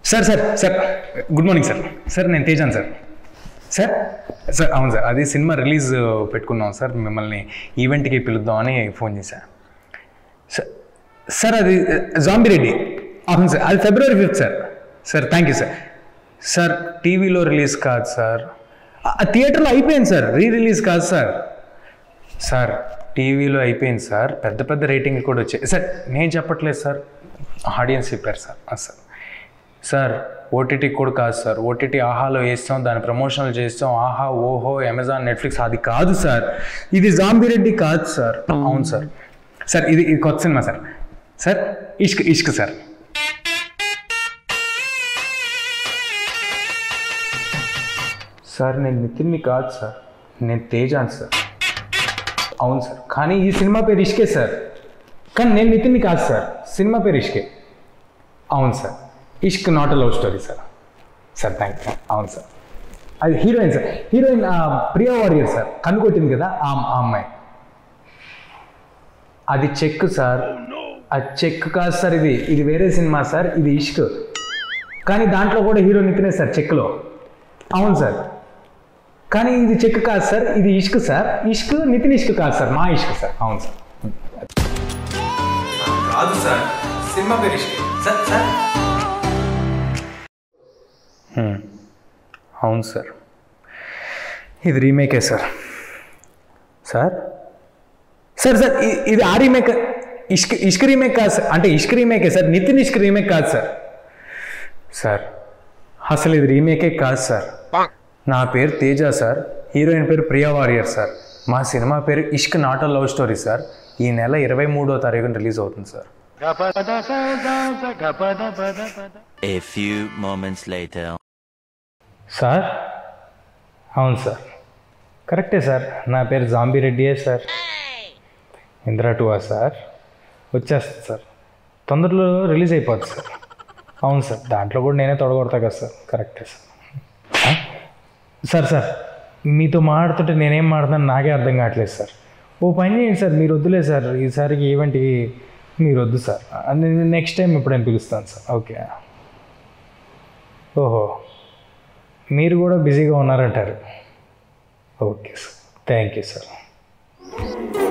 Sir sir sir good morning sir sir నేను తేజాన్ sir sir sir అవును sir అది సినిమా రిలీజ్ పెట్టుకున్నాం సార్ మిమ్మల్ని ఈవెంట్కి పిలుద్దామని ఫోన్ చేశా సార్ సార్ అది జాంబీ రెడ్డి అవును సార్ అది February fifth sir sir thank you sir sir టీవీలో రిలీజ్ కాదు సార్ ఆ థియేటర్లో అయిపోయింది సార్ రీ రిలీజ్ కాదు సార్ సార్ టీవీలో అయిపోయింది సార్ పెద్ద పెద్ద రేటింగ్ కూడా వచ్చాయి సార్ నేను చెప్పట్లేదు సార్ ఆడియన్స్ చెప్పారు సార్ ఆ సార్ సార్ ఓటీటీ కూడా కాదు సార్ ఓటీటీ ఆహాలో వేస్తాం దాని ప్రమోషన్లు చేస్తాం ఆహా ఓహో అమెజాన్ నెట్ఫ్లిక్స్ అది కాదు సార్ ఇది జాంబిరెడ్డి కాదు సార్ అవును సార్ సార్ ఇది ఇది కొత్త cinema sir sir Ishq Ishq sir sir నేను నితిన్ని కాదు సార్ నేను తేజాన్ సార్ అవును సార్ కానీ ఈ సినిమా పేరు ఇష్కే సార్ కానీ నేను నితిన్ని కాదు సార్ సినిమా పేరు ఇష్కే అవును sir Ishq not love story sir sir thank you అవును సార్ అది heroine sir heroine Priya Warrier sir కన్ను కొట్టింది కదా ఆ ఆ అమ్మాయి అది చెక్ సార్ అది చెక్ కాదు సార్ ఇది ఇది వేరే సినిమా సార్ ఇది ఇష్క్ కానీ దాంట్లో కూడా హీరో నితినే సార్ చెక్లో అవును సార్ కానీ ఇది చెక్ కాదు సార్ ఇది ఇష్క్ సార్ ఇష్క్ నితిన్ ఇష్క్ కాదు సార్ మా ఇష్క్ సార్ అవును సార్ కాదు సార్ సినిమా పేరు ఇష్క్ సార్ సార్ అవును సార్ ఇది రీమేకే సార్ సార్ సార్ సార్ ఇ- ఇది ఆ రీమేక్ ఇష్క్ ఇష్క్ రీమేక్ కాదు సార్ అంటే ఇష్క్ రీమేకే సార్ నితిన్ ఇష్క్ రీమేక్ కాదు సార్ సార్ అసలు ఇది రీమేకే కాదు సార్ నా పేరు తేజ సార్ హీరోయిన్ పేరు ప్రియా వారియర్ సార్ మా సినిమా పేరు Ishq not love story sir ఈ నెల ఇరవై మూడో తారీఖున రిలీజ్ అవుతుంది sir A few moments later. Sir అవును సార్ కరెక్టే సార్ నా పేరు జాంబీ రెడ్డియే సార్ ఇందిరా టూవా సార్ వచ్చేస్తుంది సార్ తొందరలో రిలీజ్ అయిపోద్ది సార్ అవును సార్ దాంట్లో కూడా నేనే తొడగొడతా కదా సార్ కరెక్టే సార్ ఆ? సార్ సార్ మీతో మాట్లాడుతుంటే నేనేం మాట్లాడుతాను నాకే అర్థం కావట్లేదు సార్ ఓ పని చేయండి సార్ మీరు వద్దులే సార్ ఈసారికి ఈవెంట్కి మీరు వద్దు సార్ నెక్స్ట్ టైం ఎప్పుడైనా పిలుస్తాను సార్ ఓకే ఓహో మీరు కూడా బిజీగా ఉన్నారంటారు okay sir thank you sir